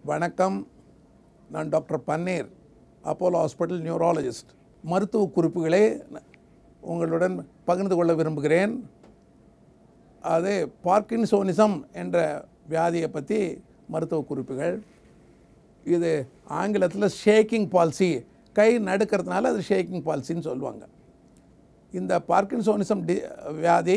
வணக்கம் நான் doctor Panneer Apollo hospital neurologist மருத்துவ குறிப்புகளை உங்களுடன் பகிர்ந்து கொள்ள விரும்புகிறேன் அது பார்க்கின்சோனிசம் என்ற வியாதியை பற்றி மருத்துவ குறிப்புகள் இது ஆங்கிலத்தில் ஷேக்கிங் பால்சி கை நடுக்கிறதுனால அது ஷேக்கிங் பால்சின்னு சொல்லுவாங்க இந்த பார்க்கின்சோனிசம் டி வியாதி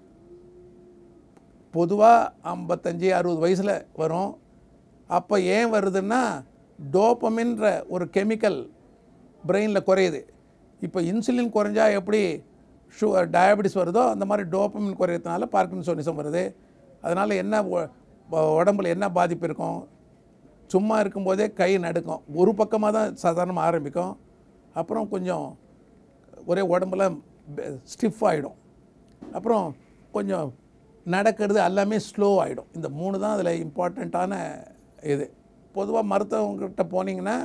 பொதுவாக ஐம்பத்தஞ்சு அறுபது வயசில் வரும் அப்போ ஏன் வருதுன்னா டோப்பமின்ற ஒரு கெமிக்கல் பிரெயினில் குறையுது இப்போ இன்சுலின் குறைஞ்சா எப்படி ஷு டயபெட்டிஸ் வருதோ அந்த மாதிரி டோப்பமின் குறையறதுனால பார்க்கின்சோனிசம் வருது அதனால் என்ன உ- உ- உடம்புல என்ன பாதிப்பு இருக்கும் சும்மா இருக்கும்போதே கை நடுக்கும் ஒரு பக்கமாக தான் சாதாரணமாக ஆரம்பிக்கும் அப்புறம் கொஞ்சம் ஒரே உடம்புல ஸ்டிஃப் ஆகிடும் அப்புறம் கொஞ்சம் நடக்கிறது எல்லாமே ஸ்லோ ஆகிடும் இந்த மூணு தான் அதில் இம்பார்ட்டண்ட்டான இது பொதுவாக மருத்துவங்கிட்ட போனீங்கன்னா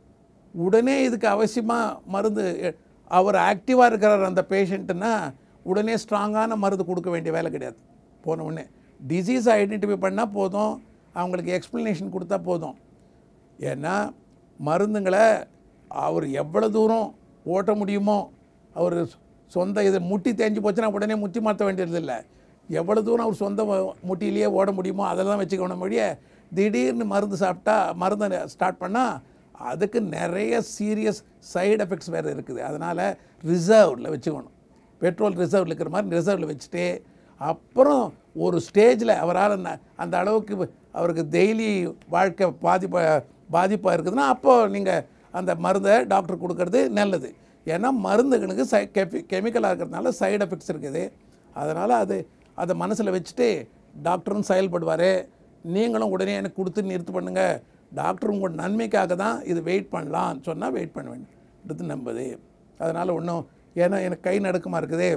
உடனே இதுக்கு அவசியமாக மருந்து எ- அவர் ஆக்டிவாக இருக்கிறார் அந்த பேஷண்ட்டுன்னா உடனே ஸ்ட்ராங்கான மருந்து கொடுக்க வேண்டிய வேலை கிடையாது போன உடனே டிசீஸ் ஐடென்டிஃபை பண்ணால் போதும் அவங்களுக்கு எக்ஸ்ப்ளனேஷன் கொடுத்தா போதும் ஏன்னா மருந்துங்களை அவர் எவ்வளோ தூரம் ஓட்ட முடியுமோ அவர் சொந்த இது முட்டி தேஞ்சு போச்சுன்னா உடனே முட்டி மாற்ற வேண்டியது இல்லை எவ்வளோ தூரம் அவர் சொந்த மு- முட்டியிலேயே ஓட முடியுமோ அதெல்லாம் வச்சுக்கணும் மொழிய திடீர்னு மருந்து சாப்பிட்டா மருந்தை ஸ்டார்ட் பண்ணால் அதுக்கு நிறைய சீரியஸ் சைடு எஃபெக்ட்ஸ் வேறு இருக்குது அதனால் ரிசர்வில் வச்சுக்கணும் பெட்ரோல் ரிசர்வில் இருக்கிற மாதிரி ரிசர்வில் வச்சுட்டு அப்புறம் ஒரு ஸ்டேஜில் அவரால் ந- அந்த அளவுக்கு அவருக்கு டெய்லி வாழ்க்கை பாதிப்பா பாதிப்பாக இருக்குதுன்னா அப்போது நீங்கள் அந்த மருந்தை டாக்டர் கொடுக்கறது நல்லது ஏன்னா மருந்துகளுக்கு சை கெமி கெமிக்கலாக இருக்கிறதுனால சைடு எஃபெக்ட்ஸ் இருக்குது அதனால் அது அதை மனசில் வச்சுட்டு டாக்டரும் செயல்படுவார் நீங்களும் உடனே எனக்கு கொடுத்து நிறுத்து பண்ணுங்கள் டாக்டர் உங்கள் நன்மைக்காக தான் இது வெயிட் பண்ணலாம்னு சொன்னால் வெயிட் பண்ண வேண்டியது நம்புது அதனால் ஒன்றும் ஏன்னா எனக்கு கை நடுக்கமாக இருக்குது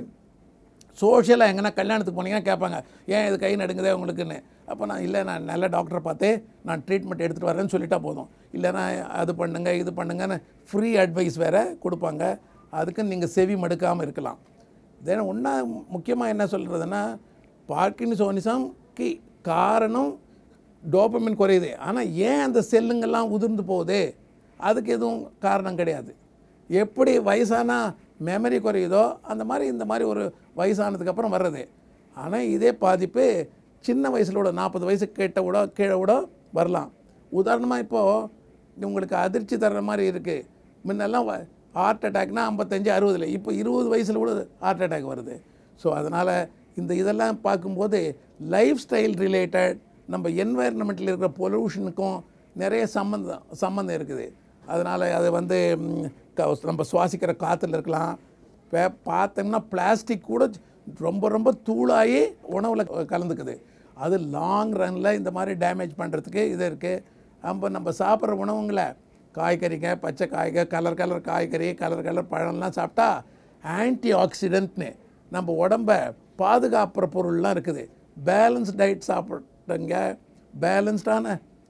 சோஷியலாக எங்கன்னா கல்யாணத்துக்கு போனீங்கன்னா கேட்பாங்க ஏன் இது கை நடுங்குதே உங்களுக்குன்னு அப்போ நான் இல்லை நான் நல்ல டாக்டரை பார்த்து நான் ட்ரீட்மெண்ட் எடுத்துகிட்டு வரேன்னு சொல்லிட்டா போதும் இல்லைன்னா அது பண்ணுங்க இது பண்ணுங்கன்னு ஃப்ரீ அட்வைஸ் வேறு கொடுப்பாங்க அதுக்கு நீங்கள் செவி மடுக்காமல் இருக்கலாம் தென் ஒன்றா முக்கியமாக என்ன சொல்கிறதுன்னா பார்க்கின்சோனிசம்க்கு காரணம் டோபமின் குறையுது ஆனால் ஏன் அந்த செல்லுங்கள்லாம் உதிர்ந்து போகுது அதுக்கு எதுவும் காரணம் கிடையாது எப்படி வயசானா மெமரி குறையுதோ அந்த மாதிரி இந்த மாதிரி ஒரு வயசானதுக்கு அப்புறம் வர்றது ஆனால் இதே பாதிப்பு சின்ன வயசில் கூட நாற்பது வயசு கேட்ட கூட கீழே கூட வரலாம் உதாரணமாக இப்போது உங்களுக்கு அதிர்ச்சி தர்ற மாதிரி இருக்குது முன்னெல்லாம் ஹார்ட் அட்டாக்னா ஐம்பத்தஞ்சு அறுபதில் இப்போ இருபது வயசில் கூட ஹார்ட் அட்டாக் வருது ஸோ அதனால் இந்த இதெல்லாம் பார்க்கும்போது லைஃப் ஸ்டைல் ரிலேட்டட் நம்ம என்வாயர்மெண்ட்டில் இருக்கிற பொல்யூஷனுக்கும் நிறைய சம்மந்தம் சம்மந்தம் இருக்குது அதனால் அது வந்து ம், க- நம்ம சுவாசிக்கிற காற்றுல இருக்கலாம் இப்போ பார்த்தோம்னா பிளாஸ்டிக் கூட ரொம்ப ரொம்ப தூளாகி உணவில் கலந்துக்குது அது லாங் ரனில் இந்த மாதிரி டேமேஜ் பண்ணுறதுக்கு இது இருக்குது நம்ம நம்ம சாப்பிட்ற உணவுங்களை காய்கறிங்க பச்சை காய்க கலர் கலர் காய்கறி கலர் கலர் பழம்லாம் சாப்பிட்டா ஆன்டி ஆக்சிடென்ட்னு நம்ம உடம்ப பாதுகாப்புற பொருள்லாம் இருக்குது பேலன்ஸ் டயட் சாப்பிட்றங்க பேலன்ஸ்டான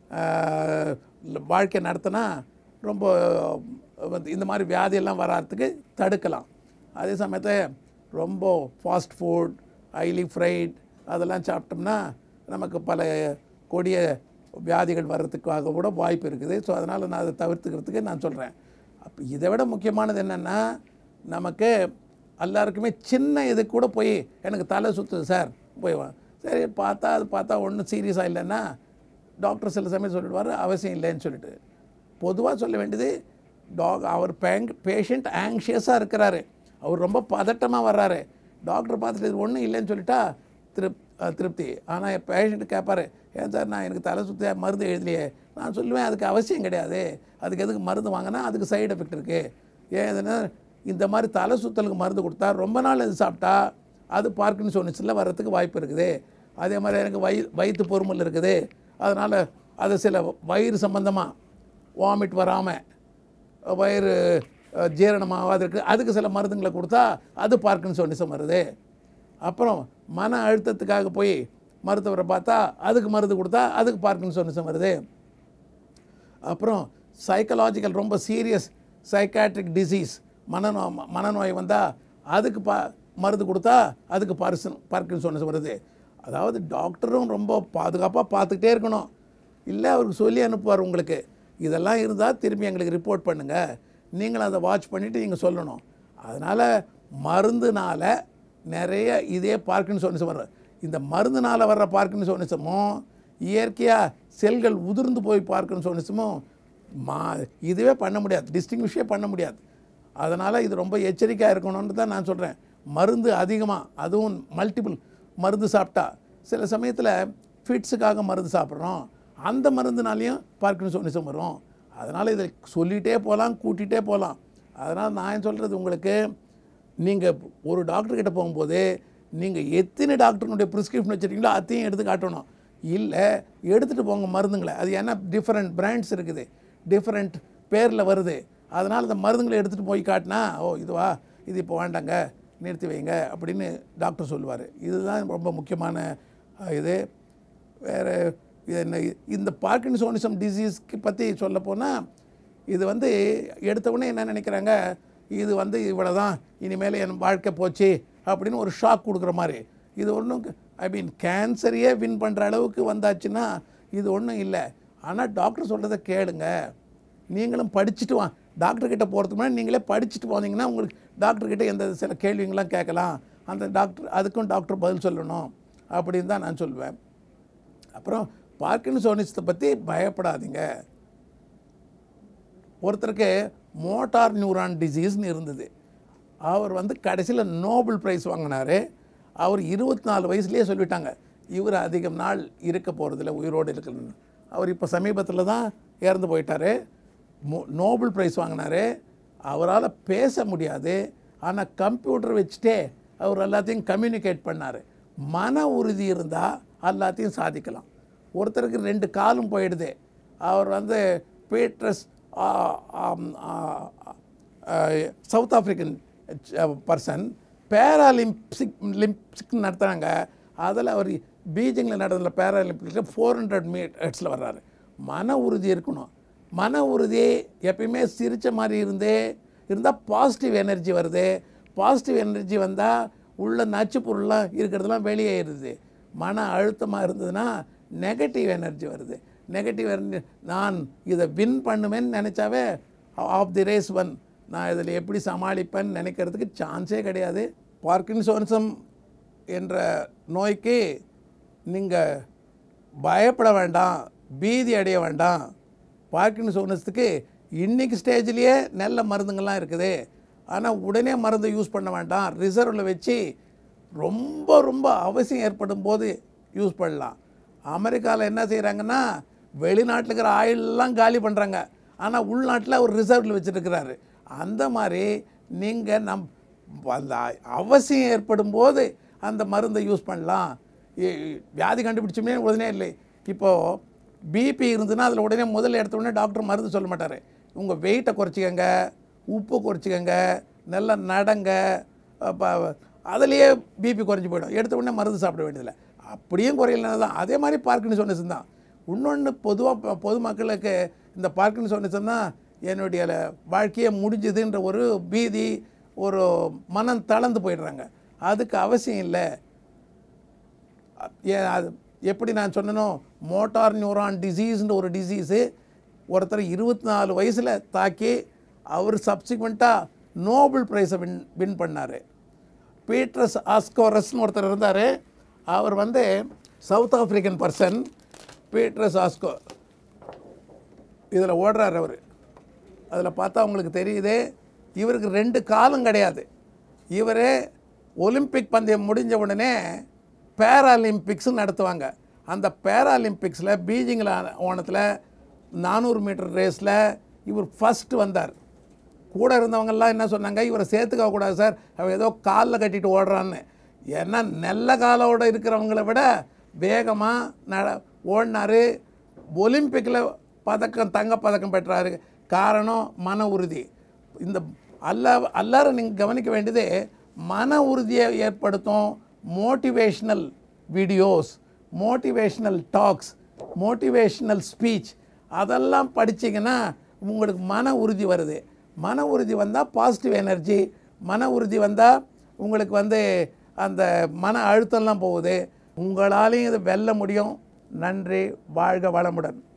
வாழ்க்கை நடத்தினா ரொம்ப வந்து இந்த மாதிரி வியாதியெல்லாம் வராதுக்கு தடுக்கலாம் அதே சமயத்தை ரொம்ப ஃபாஸ்ட் ஃபுட் ஹைலி ஃப்ரைட் அதெல்லாம் சாப்பிட்டோம்னா நமக்கு பல கொடிய வியாதிகள் வர்றதுக்காக கூட வாய்ப்பு இருக்குது ஸோ அதனால் நான் அதை தவிர்த்துக்கிறதுக்கு நான் சொல்கிறேன் அப்போ இதை விட முக்கியமானது என்னென்னா நமக்கு எல்லாருக்குமே சின்ன இது கூட போய் எனக்கு தலை சுற்றுது சார் போய் வா சரி பார்த்தா அது பார்த்தா ஒன்றும் சீரியஸாக இல்லைன்னா டாக்டர் சில சமயம் சொல்லிடுவார் அவசியம் இல்லைன்னு சொல்லிட்டு பொதுவாக சொல்ல வேண்டியது டாக் அவர் பேங்க் பேஷண்ட் ஆங்ஷியஸாக இருக்கிறாரு அவர் ரொம்ப பதட்டமாக வர்றாரு டாக்டர் பார்த்துட்டு இது ஒன்றும் இல்லைன்னு சொல்லிட்டா திருப் அஹ் திருப்தி ஆனால் பேஷண்ட் கேட்பாரு ஏன் சார் நான் எனக்கு தலை சுத்த மருந்து எழுதலையே நான் சொல்லுவேன் அதுக்கு அவசியம் கிடையாது அதுக்கு எதுக்கு மருந்து வாங்கினா அதுக்கு சைடு எஃபெக்ட் இருக்குது ஏன் இதுன்னா இந்த மாதிரி தலை சுத்தலுக்கு மருந்து கொடுத்தா ரொம்ப நாள் இது சாப்பிட்டா அது பார்க்கின்சோனிஸில் வர்றதுக்கு வாய்ப்பு இருக்குது அதே மாதிரி எனக்கு வயி வயிற்று பொறுமல் இருக்குது அதனால் அது சில வயிறு சம்பந்தமாக வாமிட் வராமல் வயிறு அஹ், ஜீரணமாகாது இருக்குது அதுக்கு சில மருந்துங்களை கொடுத்தா அது பார்க்கின்சோனிசம் வருது அப்புறம் மன அழுத்தத்துக்காக போய் மருத்துவரை பார்த்தா அதுக்கு மருந்து கொடுத்தா அதுக்கு பார்க்கின்சோனிசம் வருது அப்புறம் சைக்கலாஜிக்கல் ரொம்ப சீரியஸ் சைக்காட்ரிக் டிசீஸ் மனநோ மனநோய் வந்தால் அதுக்கு பா மருந்து கொடுத்தா அதுக்கு பார்சன் பார்க்கின்சோனஸ் வருது அதாவது டாக்டரும் ரொம்ப பாதுகாப்பாக பார்த்துக்கிட்டே இருக்கணும் இல்லை அவருக்கு சொல்லி அனுப்புவார் உங்களுக்கு இதெல்லாம் இருந்தால் திரும்பி எங்களுக்கு ரிப்போர்ட் பண்ணுங்கள் நீங்களும் அதை வாட்ச் பண்ணிவிட்டு நீங்கள் சொல்லணும் அதனால் மருந்துனால நிறைய இதே பார்க்கின்சோனிசம் வர்ற இந்த மருந்துனால வர்ற பார்க்கின்சோனிசமும் இயற்கையாக செல்கள் உதிர்ந்து போய் பார்க்கின்சோனிசமும் மா இதுவே பண்ண முடியாது டிஸ்டிங்விஷே பண்ண முடியாது அதனால் இது ரொம்ப எச்சரிக்கையாக இருக்கணும்னு தான் நான் சொல்கிறேன் மருந்து அதிகமாக அதுவும் மல்டிபிள் மருந்து சாப்பிட்டா சில சமயத்தில் ஃபிட்ஸுக்காக மருந்து சாப்பிட்றோம் அந்த மருந்துனாலையும் பார்க்கின்சோனிசம் வரும் அதனால் இதை சொல்லிகிட்டே போகலாம் கூட்டிகிட்டே போகலாம் அதனால் நான் சொல்கிறது உங்களுக்கு நீங்கள் ஒரு டாக்டர்கிட்ட போகும்போது நீங்கள் எத்தனை டாக்டருடைய ப்ரிஸ்கிரிப்ஷன் வச்சுருக்கீங்களோ அதையும் எடுத்து காட்டணும் இல்லை எடுத்துகிட்டு போங்க மருந்துங்களை அது ஏன்னா டிஃப்ரெண்ட் பிராண்ட்ஸ் இருக்குது டிஃப்ரெண்ட் பேரில் வருது அதனால் அந்த மருந்துங்களை எடுத்துகிட்டு போய் காட்டினா ஓ இதுவா இது இப்போ வேண்டாங்க நிறுத்தி வைங்க அப்படின்னு டாக்டர் சொல்லுவார் இதுதான் ரொம்ப முக்கியமான அஹ், இது வேறு இது என்ன இந்த பார்க்கின்சோனிசம் டிசீஸ்க்கு பற்றி சொல்ல போனால் இது வந்து எடுத்த உடனே என்ன நினைக்கிறாங்க இது வந்து இவ்வளோ தான் இனிமேல் என் வாழ்க்கை போச்சு அப்படின்னு ஒரு ஷாக் கொடுக்குற மாதிரி இது ஒன்றும் ஐ மீன் கேன்சரையே வின் பண்ணுற அளவுக்கு வந்தாச்சுன்னா இது ஒன்றும் இல்லை ஆனால் டாக்டர் சொல்கிறத கேளுங்க நீங்களும் படிச்சுட்டு வா டாக்டர் கிட்ட போகிறதுக்கு முன்னாடி நீங்களே படிச்சுட்டு போனீங்கன்னா உங்களுக்கு டாக்டர் கிட்ட எந்த சில கேள்விங்களாம் கேட்கலாம் அந்த டாக்டர் அதுக்கும் டாக்டர் பதில் சொல்லணும் அப்படின்னு தான் நான் சொல்லுவேன் அப்புறம் பார்க்கின்சோனிசத்தை பற்றி பயப்படாதீங்க ஒருத்தருக்கு மோட்டார் நியூரான் டிசீஸ்னு இருந்தது அவர் வந்து கடைசியில் நோபல் பிரைஸ் வாங்கினார் அவர் இருபத்தி நாலு வயசுலேயே சொல்லிட்டாங்க இவர் அதிகம் நாள் இருக்க போகிறதில்ல உயிரோடு இருக்கணும்னு அவர் இப்போ சமீபத்தில் தான் இறந்து போயிட்டார் மோ- நோபல் பிரைஸ் வாங்கினார் அவரால் பேச முடியாது ஆனால் கம்ப்யூட்டர் வச்சுட்டே அவர் எல்லாத்தையும் கம்யூனிகேட் பண்ணார் மன உறுதி இருந்தால் எல்லாத்தையும் சாதிக்கலாம் ஒருத்தருக்கு ரெண்டு காலும் போயிடுது அவர் வந்து பீட்ரஸ் ஆ, ஆம், ஆ, ஆ, சவுத் ஆப்பிரிக்கன் பர்சன் பேராலிம்பிக் லிம்பிக் நடத்துகிறாங்க அதில் அவர் பீஜிங்கில் நடந்த பேராலிம்பிக்கில் ஃபோர் ஹண்ட்ரட் மீட்டர்ஸில் வர்றாரு மன உறுதி இருக்கணும் மன உறுதி எப்பயுமே சிரித்த மாதிரி இருந்தே இருந்தால் பாசிட்டிவ் எனர்ஜி வருது பாசிட்டிவ் எனர்ஜி வந்தால் உள்ள நச்சு பொருள்லாம் இருக்கிறதெல்லாம் வெளியேறுது மன அழுத்தமாக இருந்ததுன்னா நெகட்டிவ் எனர்ஜி வருது நெகட்டிவ் எனர்ஜி நான் இதை வின் பண்ணுவேன்னு நினச்சாவே ஆஃப் தி ரேஸ் ஒன் நான் இதில் எப்படி சமாளிப்பேன்னு நினைக்கிறதுக்கு சான்ஸே கிடையாது பார்க்கின்சோன்சம் என்ற நோய்க்கு நீங்கள் பயப்பட வேண்டாம் பீதி அடைய வேண்டாம் பார்க்கின்சோனஸுக்கு இன்னைக்கு ஸ்டேஜ்லேயே நல்ல மருந்துங்கள்லாம் இருக்குது ஆனால் உடனே மருந்து யூஸ் பண்ண வேண்டாம் ரிசர்வில் வச்சு ரொம்ப ரொம்ப அவசியம் ஏற்படும் போது யூஸ் பண்ணலாம் அமெரிக்காவில் என்ன செய்கிறாங்கன்னா வெளிநாட்டில் இருக்கிற ஆயிலெலாம் காலி பண்ணுறாங்க ஆனால் உள்நாட்டில் அவர் ரிசர்வில் வச்சுருக்கிறாரு அந்த மாதிரி நீங்கள் நம் அந்த அவசியம் ஏற்படும் போது அந்த மருந்தை யூஸ் பண்ணலாம் இ- வியாதி கண்டுபிடிச்சோமே உடனே இல்லை இப்போது பிபி இருந்ததுன்னா அதில் உடனே முதல்ல எடுத்த உடனே டாக்டர் மருந்து சொல்ல மாட்டார் உங்கள் வெயிட்டை குறைச்சிக்கங்க உப்பு குறைச்சிக்கங்க நல்லா நடங்க அப்ப அதுலேயே பிபி குறைஞ்சி போயிடும் எடுத்த உடனே மருந்து சாப்பிட வேண்டியதில்லை அப்படியும் குறையலனா தான் அதே மாதிரி பார்க்கின்சோனிசம் தான் இன்னொன்று பொதுவாக பொதுமக்களுக்கு இந்த பார்க்கின்சோனிசம் தான் என்னுடைய வாழ்க்கையே முடிஞ்சுதுன்ற ஒரு பீதி ஒரு மனம் தளர்ந்து போயிடுறாங்க அதுக்கு அவசியம் இல்லை ஏ- அது எப்படி நான் சொன்னனோ மோட்டார் நியூரான் டிசீஸ்ன்ற ஒரு டிசீஸு ஒருத்தர் இருபத்தி நாலு வயசில் தாக்கி அவர் சப்சிக்வெண்ட்டாக நோபல் ப்ரைஸை வின் வின் பண்ணார் பீட்ரஸ் ஆஸ்கோரஸ்னு ஒருத்தர் இருந்தார் அவர் வந்து சவுத் ஆப்பிரிக்கன் பர்சன் பீட்ரஸ் ஆஸ்கோ இதில் ஓடுறார் அவர் அதில் பார்த்தா உங்களுக்கு தெரியுது இவருக்கு ரெண்டு காலும் கிடையாது இவரே ஒலிம்பிக் பந்தயம் முடிஞ்ச உடனே பேராலிம்பிக்ஸ் நடத்துவாங்க அந்த பேராலிம்பிக்ஸில் பீஜிங்கில் ஓணத்தில் நானூறு மீட்டர் ரேஸில் இவர் ஃபஸ்ட்டு வந்தார் கூட இருந்தவங்கெல்லாம் என்ன சொன்னாங்க இவரை சேர்த்துக்க கூடாது சார் அவன் ஏதோ காலில் கட்டிட்டு ஓடுறான்னு ஏன்னா நெல்ல காலோட இருக்கிறவங்கள விட வேகமாக நட ஓடினார் ஒலிம்பிக்கில் பதக்கம் தங்க பதக்கம் பெற்றாரு காரணம் மன உறுதி இந்த அல்ல எல்லாரும் நீங்கள் கவனிக்க வேண்டியது மன உறுதியை ஏற்படுத்தும் motivational videos motivational talks motivational speech அதெல்லாம் படிச்சீங்கன்னா உங்களுக்கு மன உறுதி வருது மன உறுதி வந்தால் பாசிட்டிவ் எனர்ஜி மன உறுதி வந்தால் உங்களுக்கு வந்து அந்த மன அழுத்தம்லாம் போகுது உங்களாலையும் இதை வெல்ல முடியும் நன்றி வாழ்க வளமுடன்